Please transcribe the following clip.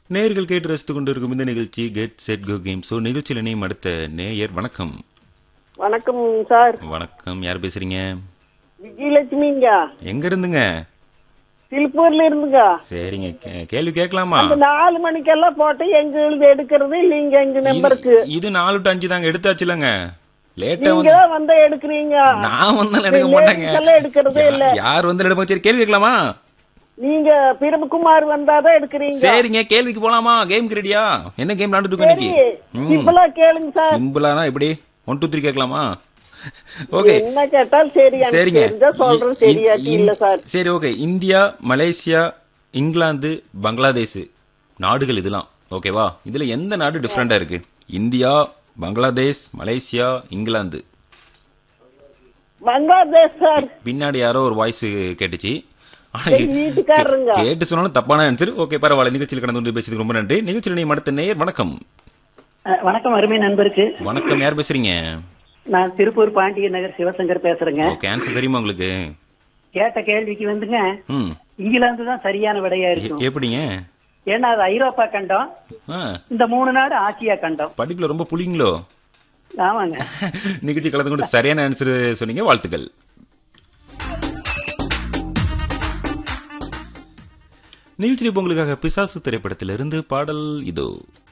நேயர்கள் கேட்டு ரசித்துக் கொண்டிருக்கும் இந்த நிகழ்ச்சி get set go game show நிகழ்ச்சியில் இணையும் அடுத்த நேயர் வணக்கம் வணக்கம் சார் வணக்கம் யார் பேசுறீங்க விஜயலட்சுமிங்க எங்க இருந்துங்க திருப்பூர்ல இருந்துங்க சரிங்க கே- கேள்வி கேட்கலாமா அந்த நாலு மணிக்கெல்லாம் போட்டு எங்க எழுதி எடுக்கிறது இல்லைங்க எங்க நம்பருக்கு இது- இது நாலு டு அஞ்சு தாங்க எடுத்தாச்சுலங்க லேட்டா நீங்க வந்து தான் வந்தா எடுக்கிறீங்க நான் வந்தாலும் எடுக்க மாட்டேங்க லேடிஸ் எடுக்கிறதே யா- இல்ல யார் வந்து எடுப்போம் சரி கேள்வி கேட்கலாமா நீங்க பிரபுகுமார் வந்தாதான் எடுக்கிறீங்க சரிங்க கேள்விக்கு போலாமா கேம் ரெடியா என்ன கேம் விளாண்டுட்டு இருக்கோம் சரி இன்னைக்கு ம் இப்பெல்லாம் கேளுங்க சார் சிம்பிளானா எப்படி ஒன் டூ த்ரீ கேட்கலாமா ஓகே என்ன கேட்டாலும் சரி எனக்கு சரிங்க தெரிஞ்சா சொல்றேன் இ- சரியாச்சு இ- இல்ல சார் சரி ஓகே இந்தியா மலேசியா இங்கிலாந்து பங்களாதேஷ் நாடுகள் இதெல்லாம் ஓகேவா இதுல எந்த நாடு டிஃப்ரெண்டா இருக்கு இந்தியா பங்களாதேஷ் மலேசியா இங்கிலாந்து பங்களாதேஷ் சார் பின்னாடி யாரோ ஒரு வாய்ஸ் கேட்டுச்சு ஆனா எங்க வீட்டுக்காரருங்க கே- கேட்டு சொன்னாலும் தப்பான ஆன்சர் ஓகே பரவாயில்ல நிகழ்ச்சியில் கடந்து கொண்டு பேசுறதுக்கு ரொம்ப நன்றி நிகழ்ச்சியில் நீ அடுத்த நேயர் வணக்கம் அஹ், வணக்கம் அருமை நண்பருக்கு வணக்கம் யார் பேசுறீங்க நான் திருப்பூர் பாண்டிய நகர் சிவசங்கர் பேசுறேங்க ஓகே ஆன்சர் தெரியுமா உங்களுக்கு கேட்ட கேள்விக்கு வந்துங்க ம் இங்கிலாந்து தான் சரியான விடையா எ- இருக்கும் எப்படிங்க ஏன்னா அது ஐரோப்பா கண்டம் ஆ, இந்த மூணு நாடு ஆசியா கண்டம் படிப்புல ரொம்ப புளிங்களோ ஆமாங்க நிகழ்ச்சி கலந்து கொண்டு சரியான ஆன்சர் சொன்னீங்க வாழ்த்துக்கள் நிகழ்ச்சி இப்ப உங்களுக்காக பிசாசு திரைப்படத்திலிருந்து பாடல் இதோ